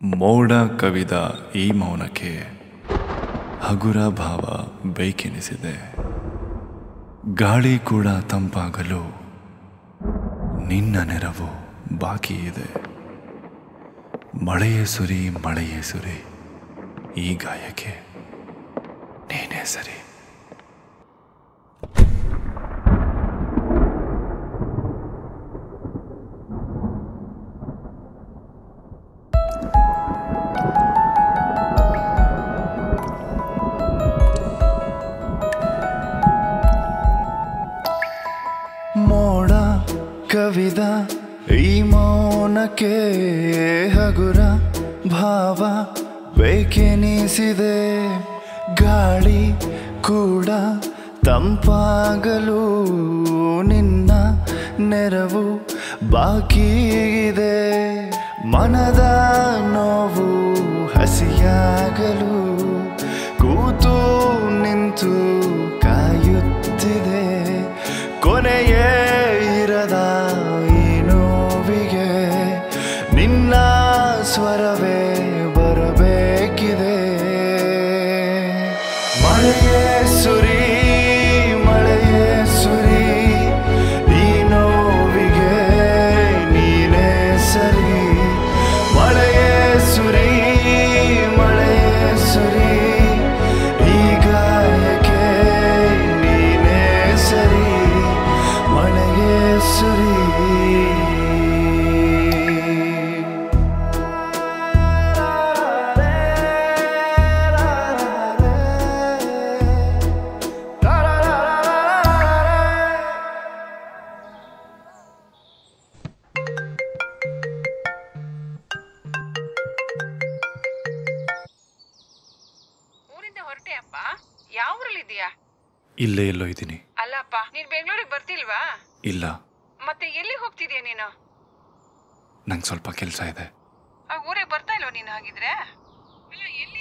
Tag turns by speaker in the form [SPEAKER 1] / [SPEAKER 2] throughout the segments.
[SPEAKER 1] ಮೋಡ ಕವಿದ ಈ ಮೌನಕ್ಕೆ ಹಗುರ ಭಾವ ಬೇಕೆನಿಸಿದೆ ಗಾಳಿ ಕೂಡ ತಂಪಾಗಲು ನಿನ್ನ ನೆರವು ಬಾಕಿ ಇದೆ ಮಳೆಯೇ ಸುರಿ ಮಳೆಯೇ ಸುರಿ ಈ ಗಾಯಕ್ಕೆ ನೀನೇ ಸರಿ
[SPEAKER 2] ಮೋಡ ಕವಿದ ಈ ಮೌನಕ್ಕೆ ಹಗುರ ಭಾವ ಬೇಕೆನಿಸಿದೆ ಗಾಳಿ ಕೂಡ ತಂಪಾಗಲು ನಿನ್ನ ನೆರವು ಬಾಕಿ ಇದೆ ಮನದ ನೋವು ಹಸಿಯಾಗಲು ಕೂತು ನಿಂತು ಕಾಯುತ್ತಿದೆ ಕೊನೆಯೇ ಇರದ ಈ ನೋವಿಗೆ ನಿನ್ನ ಸ್ವರವೇ ಬರಬೇಕಿದೆ ಮಳೆಯೇ ಸುರಿ ಮಳೆಯೇ ಸುರಿ ಈ ನೋವಿಗೆ ನೀನೇ ಸರಿ ಮಳೆಯೇ ಸುರಿ ಮಳೆಯೇ ಸುರಿ ಈ ಗಾಯಕ್ಕೆ ನೀನೇ ಸರಿ ಮಳೆಯೇ ಸುರಿ
[SPEAKER 3] ಊರಿಂದ ಹೊರಟೆ ಅಪ್ಪ ಯಾವ ಊರಲ್ಲಿದ್ದೀಯಾ
[SPEAKER 1] ಇಲ್ಲೇ ಎಲ್ಲೋ ಇದ್ದೀನಿ
[SPEAKER 3] ಅಲ್ಲಪ್ಪ ನೀನ್ ಬೆಂಗಳೂರಿಗೆ ಬರ್ತಿಲ್ವಾ
[SPEAKER 1] ಇಲ್ಲ
[SPEAKER 3] ಮತ್ತೆ ಎಲ್ಲಿ ಹೋಗ್ತಿದ್ಯಾ ನೀನು
[SPEAKER 1] ನಂಗೆ ಸ್ವಲ್ಪ ಕೆಲಸ ಇದೆ
[SPEAKER 3] ಆ ಊರಿಗೆ ಬರ್ತಾ ಇಲ್ವಾ ನೀನು ಹಾಗಿದ್ರೆ ಅಲ್ಲ ಎಲ್ಲಿ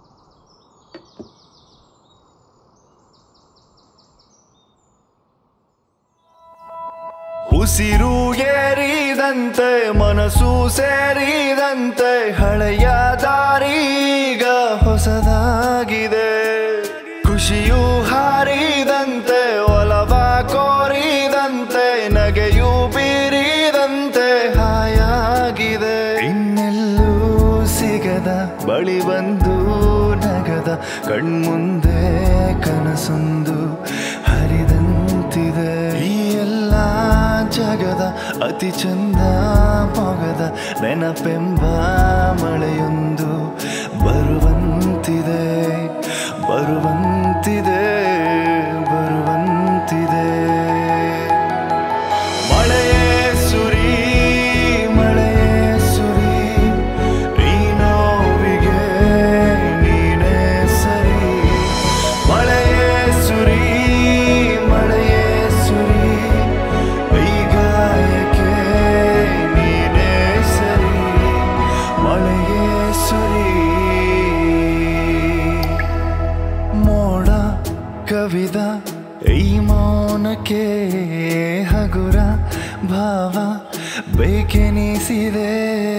[SPEAKER 2] ಉಸಿರು ಏರಿದಂತೆ ಮನಸ್ಸು ಸೇರಿದಂತೆ ಹಳೆಯ ದಾರೀಗ ಹೊಸದಾಗಿದೆ ಖುಷಿಯು ಹಾರಿದಂತೆ ಒಲವ ಕೋರಿದಂತೆ ನಗೆಯು ಬೀರಿದಂತೆ ಹಾಯಾಗಿದೆ ಇನ್ನೆಲ್ಲೂ ಸಿಗದ ಬಳಿ ಬಂದು ನಗದ ಕಣ್ಮುಂದೆ ಕನಸೊಂದು ಹರಿದಂತಿದೆ ಈ ಎಲ್ಲ ಜಗದ ಅತಿ ಚಂದ ಮೊಗದ ನೆನಪೆಂಬ ಮಳೆಯೊಂದು ಬರುವಂತಿದೆ ಬರುವಂತಿದೆ ಬರುವಂತಿದೆ ಮಳೆಯೇ ಸುರಿ ಮಳೆಯೇ ಸುರಿ ಈ ನೋವಿಗೆ ನೀನೇ ಸರಿ ಮಳೆಯೇ ಸುರಿ ಮಳೆಯೇ ಸುರಿ ಈ ಗಾಯಕ್ಕೆ ನೀನೇ ಸರಿ ಮಳೆಯೇ ಸುರಿ ಮೋಡ ಕವಿದ ಈ ಮೌನಕ್ಕೆ ಹಗುರ ಭಾವ ಬೇಕೆನಿಸಿದೆ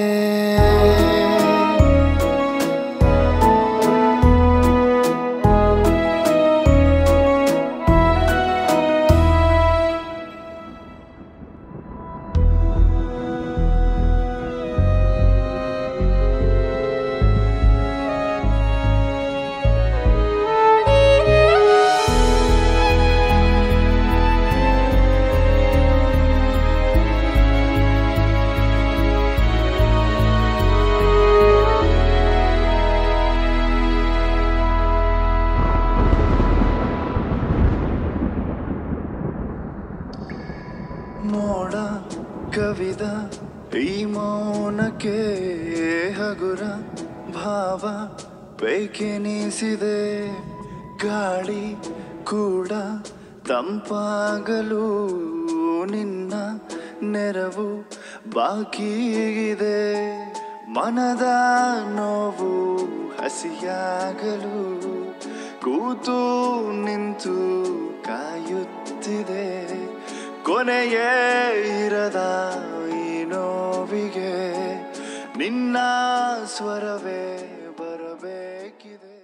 [SPEAKER 2] ಮೋಡ ಕವಿದ ಈ ಮೌನಕ್ಕೆ ಹಗುರ ಭಾವ ಬೇಕೆನಿಸಿದೆ ಗಾಳಿ ಕೂಡ ತಂಪಾಗಲು ನಿನ್ನ ನೆರವು ಬಾಕಿ ಇದೆ ಮನದ ನೋವು ಹಸಿಯಾಗಲು ಕೂತು ನಿಂತು ಕಾಯುತ್ತಿದೆ ಕೊನೆಯೇ ಇರದ ಈ ನೋವಿಗೆ ನಿನ್ನ ಸ್ವರವೇ ಬರಬೇಕಿದೆ